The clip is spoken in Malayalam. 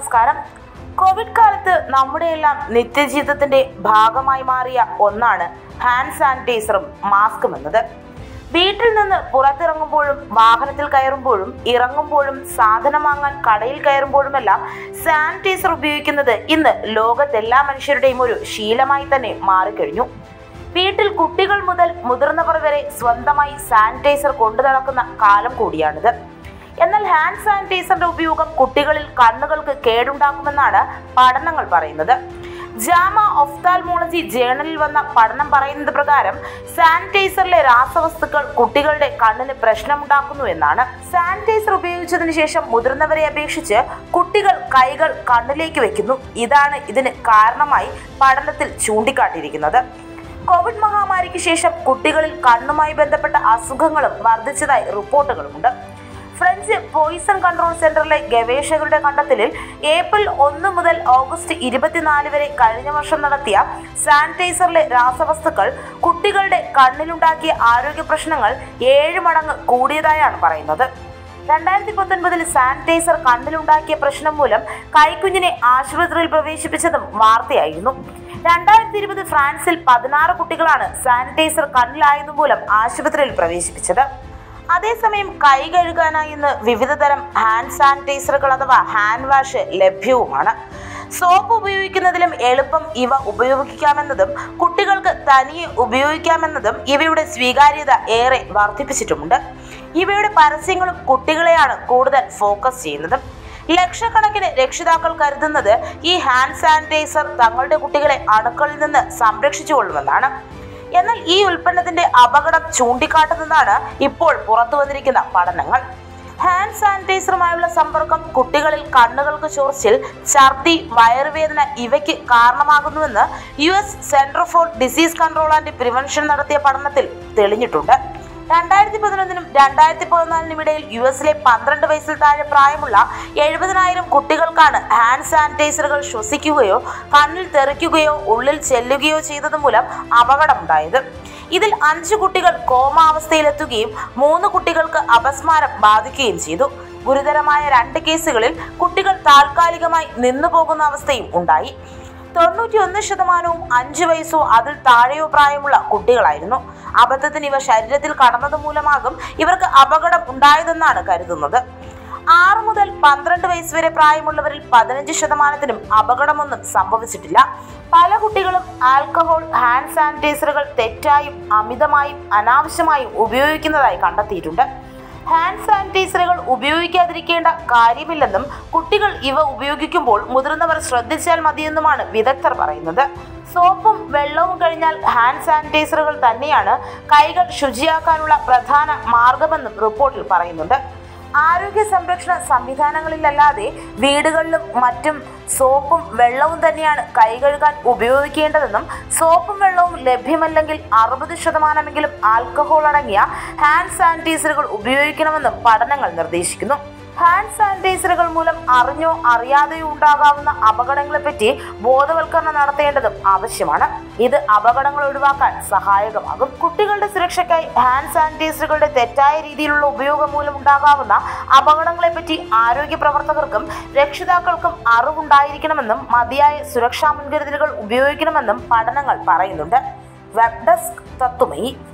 നമസ്കാരം കോവിഡ് കാലത്ത് നമ്മുടെയെല്ലാം നിത്യജീവിതത്തിന്റെ ഭാഗമായി മാറിയ ഒന്നാണ് ഹാൻഡ് സാനിറ്റൈസറും മാസ്കും എന്നത് വീട്ടിൽ നിന്ന് പുറത്തിറങ്ങുമ്പോഴും വാഹനത്തിൽ കയറുമ്പോഴും ഇറങ്ങുമ്പോഴും സാധനം വാങ്ങാൻ കടയിൽ കയറുമ്പോഴുമെല്ലാം സാനിറ്റൈസർ ഉപയോഗിക്കുന്നത് ഇന്ന് ലോകത്തെല്ലാ മനുഷ്യരുടെയും ഒരു ശീലമായി തന്നെ മാറിക്കഴിഞ്ഞു വീട്ടിൽ കുട്ടികൾ മുതൽ മുതിർന്നവർ വരെ സ്വന്തമായി സാനിറ്റൈസർ കൊണ്ടു നടക്കുന്ന കാലം കൂടിയാണിത് എന്നാൽ ഹാൻഡ് സാനിറ്റൈസറിന്റെ ഉപയോഗം കുട്ടികളിൽ കണ്ണുകൾക്ക് കേടുണ്ടാക്കുമെന്നാണ് പഠനങ്ങൾ പറയുന്നത് ജാമ ഒഫ്താൽമോളജി ജേണലിൽ വന്ന പഠനം പറയുന്നത് പ്രകാരം സാനിറ്റൈസറിലെ രാസവസ്തുക്കൾ കുട്ടികളുടെ കണ്ണിന് പ്രശ്നമുണ്ടാക്കുന്നു എന്നാണ് സാനിറ്റൈസർ ഉപയോഗിച്ചതിന് ശേഷം മുതിർന്നവരെ അപേക്ഷിച്ച് കുട്ടികൾ കൈകൾ കണ്ണിലേക്ക് വെക്കുന്നു ഇതാണ് ഇതിന് കാരണമായി പഠനത്തിൽ ചൂണ്ടിക്കാട്ടിയിരിക്കുന്നത് കോവിഡ് മഹാമാരിക്ക് ശേഷം കുട്ടികളിൽ കണ്ണുമായി ബന്ധപ്പെട്ട അസുഖങ്ങളും വർദ്ധിച്ചതായി റിപ്പോർട്ടുകളുമുണ്ട് ഫ്രഞ്ച് പോയിസൺ കൺട്രോൾ സെന്ററിലെ ഗവേഷകരുടെ കണ്ടെത്തലിൽ ഏപ്രിൽ ഒന്ന് മുതൽ ഓഗസ്റ്റ് ഇരുപത്തിനാല് വരെ കഴിഞ്ഞ വർഷം നടത്തിയ സാനിറ്റൈസറിലെ രാസവസ്തുക്കൾ കുട്ടികളുടെ കണ്ണിലുണ്ടാക്കിയ ആരോഗ്യ പ്രശ്നങ്ങൾ ഏഴ് മടങ്ങ് കൂടിയതായാണ് പറയുന്നത് രണ്ടായിരത്തി പത്തൊൻപതിൽ സാനിറ്റൈസർ കണ്ണിലുണ്ടാക്കിയ പ്രശ്നം മൂലം കൈക്കുഞ്ഞിനെ ആശുപത്രിയിൽ പ്രവേശിപ്പിച്ചതും വാർത്തയായിരുന്നു രണ്ടായിരത്തി ഇരുപത് ഫ്രാൻസിൽ പതിനാറ് കുട്ടികളാണ് സാനിറ്റൈസർ കണ്ണിലായതുമൂലം ആശുപത്രിയിൽ പ്രവേശിപ്പിച്ചത് അതേസമയം കൈ കഴുകാനായി ഇന്ന് വിവിധ തരം ഹാൻഡ് സാനിറ്റൈസറുകൾ അഥവാ ഹാൻഡ് വാഷ് ലഭ്യവുമാണ് സോപ്പ് ഉപയോഗിക്കുന്നതിലും എളുപ്പം ഇവ ഉപയോഗിക്കാമെന്നതും കുട്ടികൾക്ക് തനിയെ ഉപയോഗിക്കാമെന്നതും ഇവയുടെ സ്വീകാര്യത ഏറെ വർദ്ധിപ്പിച്ചിട്ടുമുണ്ട് ഇവയുടെ പരസ്യങ്ങളും കുട്ടികളെയാണ് കൂടുതൽ ഫോക്കസ് ചെയ്യുന്നത് ലക്ഷക്കണക്കിന് രക്ഷിതാക്കൾ കരുതുന്നത് ഈ ഹാൻഡ് സാനിറ്റൈസർ തങ്ങളുടെ കുട്ടികളെ അണുക്കളിൽ നിന്ന് സംരക്ഷിച്ചുകൊള്ളുമെന്നാണ് എന്നാൽ ഈ ഉൽപ്പന്നത്തിന്റെ അപകടം ചൂണ്ടിക്കാട്ടുന്നതാണ് ഇപ്പോൾ പുറത്തു വന്നിരിക്കുന്ന പഠനങ്ങൾ ഹാൻഡ് സാനിറ്റൈസറുമായുള്ള സമ്പർക്കം കുട്ടികളിൽ കണ്ണുകൾക്ക് ചോർച്ചിൽ ഛർദി വയറുവേദന ഇവയ്ക്ക് കാരണമാകുന്നുവെന്ന് U S centre for disease control and prevention നടത്തിയ പഠനത്തിൽ തെളിഞ്ഞിട്ടുണ്ട് രണ്ടായിരത്തി പതിനൊന്നിനും രണ്ടായിരത്തി പതിനാലിനും ഇടയിൽ യു എസിലെ പന്ത്രണ്ട് വയസ്സിൽ താഴെ പ്രായമുള്ള എഴുപതിനായിരം കുട്ടികൾക്കാണ് ഹാൻഡ് സാനിറ്റൈസറുകൾ ശ്വസിക്കുകയോ കണ്ണിൽ തെറിക്കുകയോ ഉള്ളിൽ ചെല്ലുകയോ ചെയ്തത് മൂലം അപകടമുണ്ടായത് ഇതിൽ അഞ്ച് കുട്ടികൾ കോമാവസ്ഥയിലെത്തുകയും മൂന്ന് കുട്ടികൾക്ക് അപസ്മാരം ബാധിക്കുകയും ചെയ്തു ഗുരുതരമായ രണ്ട് കേസുകളിൽ കുട്ടികൾ താൽക്കാലികമായി നിന്നു പോകുന്ന അവസ്ഥയും ഉണ്ടായി തൊണ്ണൂറ്റി ഒന്ന് ശതമാനവും അഞ്ച് വയസ്സോ അതിൽ താഴെയോ പ്രായമുള്ള കുട്ടികളായിരുന്നു അബദ്ധത്തിന് ഇവ ശരീരത്തിൽ കടന്നത് മൂലമാകും ഇവർക്ക് അപകടം ഉണ്ടായതെന്നാണ് കരുതുന്നത് ആറ് മുതൽ പന്ത്രണ്ട് വയസ്സ് വരെ പ്രായമുള്ളവരിൽ പതിനഞ്ച് ശതമാനത്തിനും അപകടമൊന്നും സംഭവിച്ചിട്ടില്ല പല കുട്ടികളും ആൽക്കഹോൾ ഹാൻഡ് സാനിറ്റൈസറുകൾ തെറ്റായും അമിതമായും അനാവശ്യമായും ഉപയോഗിക്കുന്നതായി കണ്ടെത്തിയിട്ടുണ്ട് ഹാൻഡ് സാനിറ്റൈസറുകൾ ഉപയോഗിക്കാതിരിക്കേണ്ട കാര്യമില്ലെന്നും കുട്ടികൾ ഇവ ഉപയോഗിക്കുമ്പോൾ മുതിർന്നവർ ശ്രദ്ധിച്ചാൽ മതിയെന്നുമാണ് വിദഗ്ധർ പറയുന്നത് സോപ്പും വെള്ളവും കഴിഞ്ഞാൽ ഹാൻഡ് സാനിറ്റൈസറുകൾ തന്നെയാണ് കൈകൾ ശുചിയാക്കാനുള്ള പ്രധാന മാർഗമെന്നും റിപ്പോർട്ടിൽ പറയുന്നുണ്ട് ആരോഗ്യ സംരക്ഷണ സംവിധാനങ്ങളിലല്ലാതെ വീടുകളിലും മറ്റും സോപ്പും വെള്ളവും തന്നെയാണ് കൈ കഴുകാൻ ഉപയോഗിക്കേണ്ടതെന്നും സോപ്പും വെള്ളവും ലഭ്യമല്ലെങ്കിൽ അറുപത് ശതമാനമെങ്കിലും ആൽക്കഹോൾ അടങ്ങിയ ഹാൻഡ് സാനിറ്റൈസറുകൾ ഉപയോഗിക്കണമെന്നും പഠനങ്ങൾ നിർദ്ദേശിക്കുന്നു ഹാൻഡ് സാനിറ്റൈസറുകൾ മൂലം അറിഞ്ഞോ അറിയാതെയോ ഉണ്ടാകാവുന്ന അപകടങ്ങളെപ്പറ്റി ബോധവൽക്കരണം നടത്തേണ്ടതും ആവശ്യമാണ് ഇത് അപകടങ്ങൾ ഒഴിവാക്കാൻ സഹായകമാകും കുട്ടികളുടെ സുരക്ഷയ്ക്കായി ഹാൻഡ് സാനിറ്റൈസറുകളുടെ തെറ്റായ രീതിയിലുള്ള ഉപയോഗം മൂലം ഉണ്ടാകാവുന്ന അപകടങ്ങളെപ്പറ്റി ആരോഗ്യ പ്രവർത്തകർക്കും രക്ഷിതാക്കൾക്കും അറിവുണ്ടായിരിക്കണമെന്നും മതിയായ സുരക്ഷാ മുൻകരുതലുകൾ ഉപയോഗിക്കണമെന്നും പഠനങ്ങൾ പറയുന്നുണ്ട് വെബ് ഡെസ്ക് തത്തുമയി